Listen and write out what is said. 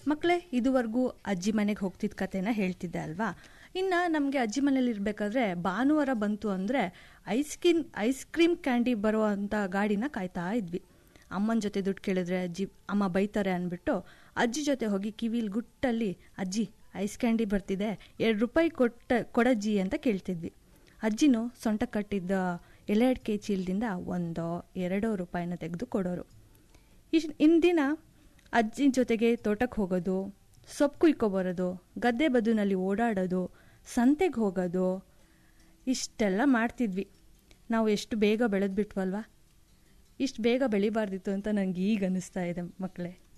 ಮಕ್ಕಳೇ ಇದುವರೆಗೂ ಅಜ್ಜಿ ಮನೆಗೆ ಹೋಗ್ತಿದ್ದ ಕತೆನ ಹೇಳ್ತಿದ್ದೆ ಅಲ್ವಾ ಇನ್ನು ನಮಗೆ ಅಜ್ಜಿ ಮನೇಲಿ ಇರಬೇಕಾದ್ರೆ ಭಾನುವಾರ ಬಂತು ಅಂದರೆ ice cream ice cream candy ಬರುವಂಥ ಗಾಡಿನ ಕಾಯ್ತಾ ಇದ್ವಿ ಅಮ್ಮನ ಜೊತೆ ದುಡ್ಡು ಕೇಳಿದ್ರೆ ಅಜ್ಜಿ ಅಮ್ಮ ಬೈತಾರೆ ಅಂದ್ಬಿಟ್ಟು ಅಜ್ಜಿ ಜೊತೆ ಹೋಗಿ ಕಿವಿಲ್ ಗುಟ್ಟಲ್ಲಿ ಅಜ್ಜಿ ಐಸ್ ಕ್ಯಾಂಡಿ ಬರ್ತಿದೆ ಎರಡು ರೂಪಾಯಿ ಕೊಟ್ಟ ಕೊಡಜ್ಜಿ ಅಂತ ಕೇಳ್ತಿದ್ವಿ ಅಜ್ಜಿನೂ ಸೊಂಟ ಕಟ್ಟಿದ್ದ ಎಲೆ ಅಡಿಕೆ ಚೀಲದಿಂದ ಒಂದೋ ಎರಡೋ ರೂಪಾಯಿನ ತೆಗೆದು ಕೊಡೋರು ಇಶ್ ಇಂದಿನ ಅಜ್ಜಿ ಜೊತೆಗೆ ತೋಟಕ್ಕೆ ಹೋಗೋದು ಸೊಪ್ಪು ಕುಯ್ಕೊಬರೋದು ಗದ್ದೆ ಬದುನಲ್ಲಿ ಓಡಾಡೋದು ಸಂತೆಗೆ ಹೋಗೋದು ಇಷ್ಟೆಲ್ಲ ಮಾಡ್ತಿದ್ವಿ ನಾವು ಎಷ್ಟು ಬೇಗ ಬೆಳೆದ್ಬಿಟ್ವಲ್ವಾ ಇಷ್ಟು ಬೇಗ ಬೆಳಿಬಾರ್ದಿತ್ತು ಅಂತ ನನಗೆ ಈಗ ಅನ್ನಿಸ್ತಾ ಇದೆ ಮಕ್ಕಳೇ